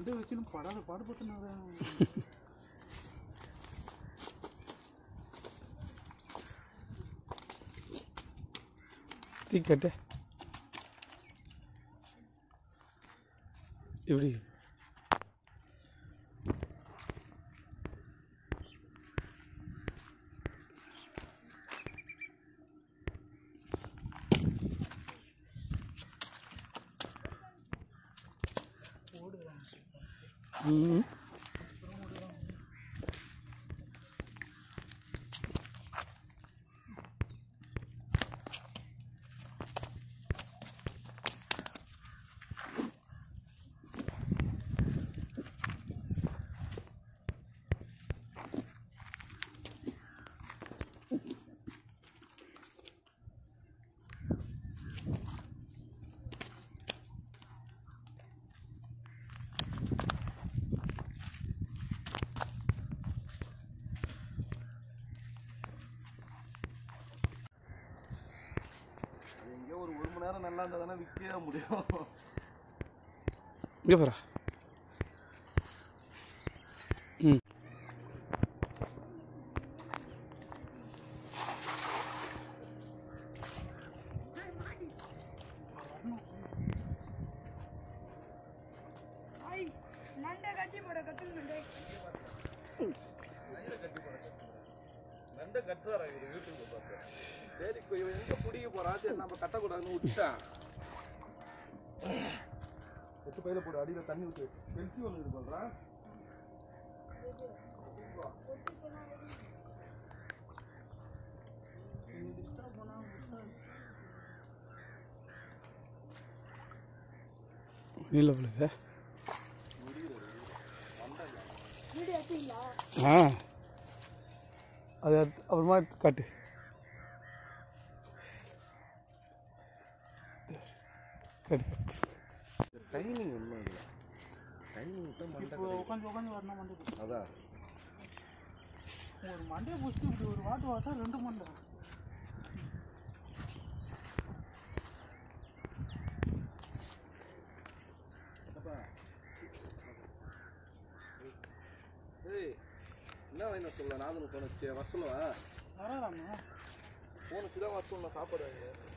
மண்டை வச்சுன்னு படாத பாடுபட்டுனாரு தீக்கட்டு இப்படி ம் அது எங்கேயோ ஒரு ஒரு மணி நேரம் நல்லா இருந்தால் தானே விற்கவே முடியும் இங்கே பாரு ம் ஐய் நண்டை கட்டி போட கத்துக்கணுண்டே நண்டை கட்டுறாரு இவர் யூடியூப்ல பார்த்து சரி இப்போ இவன் எங்கே பிடிக்க போறான் சரி நம்ம கட்டக்கூடாதுன்னு விட்டுட்டான் எட்டு பையில போடு அடியில் தண்ணி ஊற்று பெல்சி ஒன்று இது பண்ணுறான் நீல பிள்ளைங்க வீடு எடுத்தீங்களா ஆ அது அடுத்து அப்புறமா காட்டு காட்டு டைமிங் ஒன்றும் இல்லை டைமிங் விட்டா மண்டை இப்போ உட்காந்து உட்காந்து வரணும் மண்டை பிடிச்சி. அதான் ஒரு மண்டையை பிடிச்சிட்டு இப்படி ஒரு வாட்டு வாட்டா ரெண்டு மண்டை ஏய் என்ன வேணும் சொல்ல நான் போனச்சு வர சொல்லுவேன் வராதாமா போனச்சு தான் வர சொல்லணும் சாப்பாடு